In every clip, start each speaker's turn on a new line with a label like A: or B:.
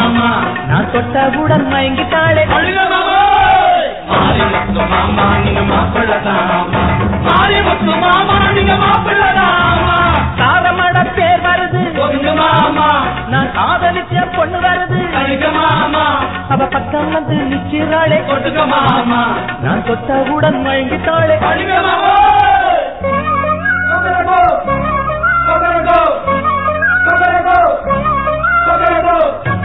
A: மாமா
B: நான் தொட்டவுடன் மயங்கிட்டாளே
A: அழுக மாமா மாரிமுத்து மாமா நீங்க மாப்பிள்ளதாமா மாரிமுத்து மாமா நீங்க மாப்பிள்ளதாமா
B: சாரமட பேர் வருது
A: ஒதுங்க மாமா
B: நான் காதலிச்ச பொண்ணு வருது
A: அழுக மாமா
B: அவ பக்கம் வந்து நிக்கிறாளே
A: கொட்டுக்க மாமா
B: நான் தொட்டவுடன் மயங்கிட்டாளே
A: அழுக மாமா கொக்கரகோ கொக்கரகோ கொக்கரகோ கொக்கரகோ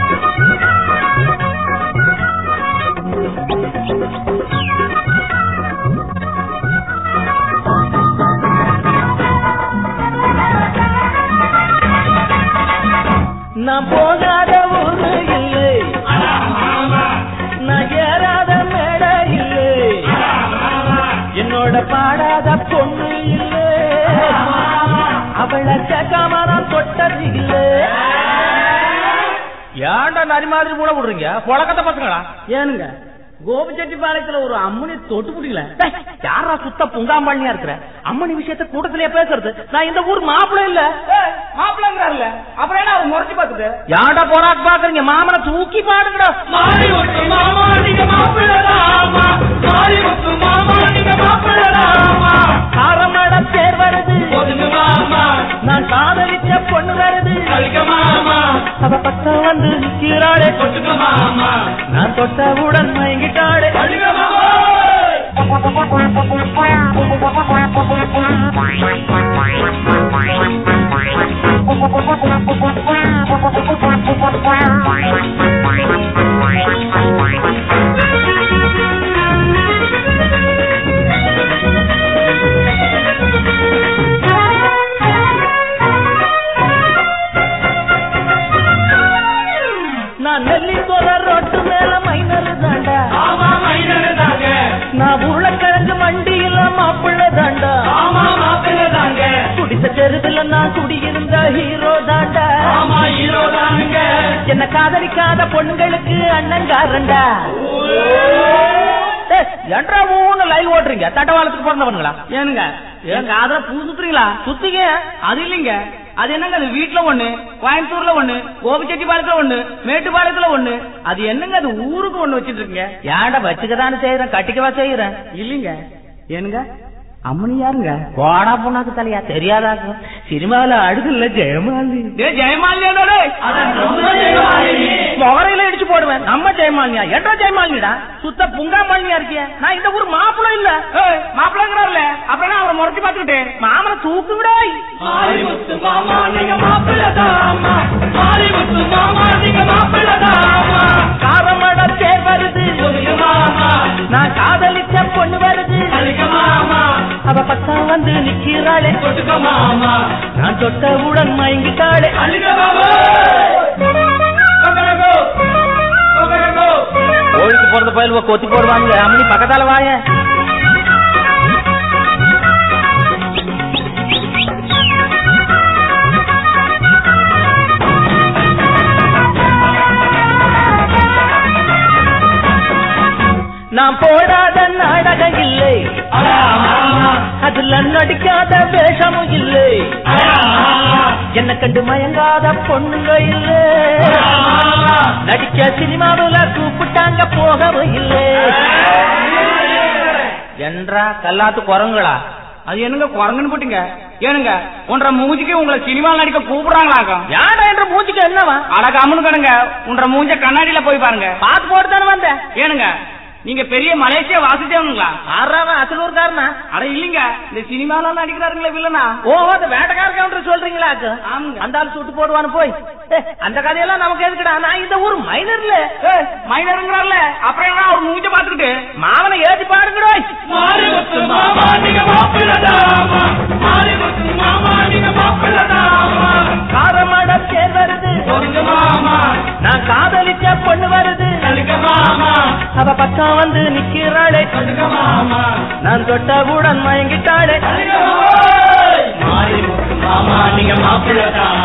B: நான் போகாத ஊரு இல்லை நான் ஏறாத மேடை இல்லை என்னோட பாடாத பொண்ணு இல்லை அவளை கேட்காம நான் தொட்டது இல்லை
C: ஏன்டா நரி மாதிரி கூட விடுறீங்க புழக்கத்தை பசங்களா
B: ஏனுங்க கோபிச்செட்டிப்பாளையத்துல ஒரு அம்மனி தொட்டு பிடிக்கல
C: யாரா சுத்த புங்காம்பண்ணியா இருக்கிற அம்மனி விஷயத்த கூட்டத்திலேயே பேசுறது நான் இந்த ஊர் மாப்பிள்ள இல்ல
A: மாப்பிள்ளங்கிறாருல அப்புறம் என்ன அவர் முறைச்சு பார்த்துட்டு
C: ஏன்டா போராக்கு பாக்குறீங்க மாமனை தூக்கி பாடுங்கடா
A: மாரிமுத்து மாமா நீங்க மாப்பிள்ளதாமா மாரிமுத்து மாமா நீங்க மாப்பிள்ளதாமா
B: காரமட பேர் வருது
A: ஒதுங்க மாமா
B: நான் காதலிச்ச பொண்ணு வருது
A: அழுக மாமா
B: அவ பக்கம் வந்து நிக்கிறாளே
A: கொட்டுக்க மாமா
B: நான் தொட்டவுடன் மயங்கிட்டாளே
A: அழுக மாமா
B: நான் நெல்லி போல ரோட்டு மேல மைனர் தாண்டா
A: ஆமா மைனதாங்க
B: நான் உருளைக்கிழங்கு மண்டியில மாப்பிள்ள தாண்டா
A: ஆமா மாப்பிள்ளதாங்க
B: குடிச தெருவில் நான் குடியிருந்த ஹீரோ தாண்டா
A: ஆமா ஹீரோ தானுங்க
B: என்ன காதலிக்காத பொண்ணுங்களுக்கு அண்ணங்காரண்டா
C: என்றா மூணு லைவ் ஓட்டுறீங்க தட்டவாளத்துக்கு பிறந்தவனுங்களா
B: ஏனுங்க
C: எங்க ஆதரவு பூ சுத்துறீங்களா சுத்திங்க
B: அது இல்லைங்க அது என்னங்க அது வீட்டுல ஒண்ணு கோயம்புத்தூர்ல ஒண்ணு கோபிச்செட்டிப்பாளையத்துல ஒண்ணு மேட்டுப்பாளையத்துல ஒண்ணு அது என்னங்க அது ஊருக்கு ஒண்ணு வச்சிட்டு இருக்கீங்க
C: ஏன்டா வச்சுக்கதானே செய்யறேன் கட்டிக்கவா செய்யறேன்
B: இல்லைங்க ஏனுங்க அம்மனி யாருங்க
C: போடா பொண்ணாக்கு தலையா தெரியாதாக்கும் சினிமாவில அடுக்கல ஜெயமாலி
B: டேய் ஜெயமாலியா
A: அதான் ரொம்ப ஜெயமாலினி.
C: முகரையில இடிச்சு போடுவேன் நம்ம ஜெயமாலினியா என்ற ஜெயமாலினிடா சுத்த புங்காமாலினியா இருக்கிய நான் இந்த ஊர் மாப்பிள்ள இல்ல
B: மாப்பிள்ளங்கிறாருல அப்புறம் அவரை முறைச்சு பாத்துக்கிட்டு
C: மாமனை தூக்குங்கடாய்
A: மாரிமுத்து மாமா நீங்க மாப்பிள்ளதாமா மாரிமுத்து மாமா நீங்க மாப்பிள்ளதாமா
B: காரமட பேர் வருது
A: ஒதுங்க மாமா
B: நான் காதலிச்ச பொண்ணு வருது
A: அழுக மாமா
B: அவ பக்கம் வந்து நிக்கிறாளே
A: கொட்டுக்க மாமா
B: நான் தொட்டவுடன் மயங்கிட்டாளே
A: அழுக மாமா கொக்கரகோ கொக்கரகோ
C: கோழிக்கு பிறந்த பயிலுவ கொத்தி போடுவாங்க அம்மனி பக்கத்தால வாய
B: நான் போடாத நாடகம் இல்லை அதுல நடிக்காத வேஷமும் இல்லை என்ன கண்டு மயங்காத பொண்ணுங்க இல்லை நடிக்க சினிமாவுல கூப்பிட்டாங்க போகவும் இல்லை
C: என்றா கல்லாத்து குரங்குகளா
B: அது என்னங்க குரங்குன்னு போட்டுங்க ஏனுங்க உன்ற மூஞ்சிக்கு உங்களை சினிமாவில் நடிக்க கூப்பிடுறாங்களாக்கா
C: யாடா என்ற மூச்சுக்கு என்னவா
B: அட கம்முன்னு கடங்க உன்ற மூஞ்ச கண்ணாடியில போய் பாருங்க
C: பாத்து போட்டு தானே வந்தேன்
B: ஏனுங்க நீங்க பெரிய மலேசியா வாசிச்சவனுங்களா
C: ஆறாவன் அசலூர்காரனா
B: அட இல்லீங்க இந்த சினிமால நடிக்கிறாருங்களே வில்லனா
C: ஓ அந்த வேட்டக்கார கவுண்டர் சொல்றீங்களா அக்கா?
B: ஆமாங்க.
C: அந்த ஆள் சுட்டு போடுவான்னு போய் ஏ, அந்த கதையெல்லாம் நமக்கு எதுக்குடா நான் இந்த ஊர் மைனர்ல
B: மைனருங்கிறாருல அப்புறம் என்ன அவர் மூஞ்ச பாத்துக்கிட்டு
C: மாமனை ஏத்தி பாருங்கடோ
A: மாரிமுத்து மாமா நீங்க மாப்பிள்ளதாமா மாரிமுத்து மாமா நீங்க மாப்பிள்ளதாமா
B: காரமட பேர் வருது
A: ஒதுங்க மாமா
B: நான் காதலிச்ச பொண்ணு வருது
A: அழுக மாமா
B: அவ பக்கம் வந்து நிக்கிறாளே
A: கொட்டுக்க மாமா
B: நான் தொட்டவுடன் மயங்கிட்டாளே
A: அழுக மாமா மாரிமுத்து மாமா நீங்க மாப்பிள்ளதாமா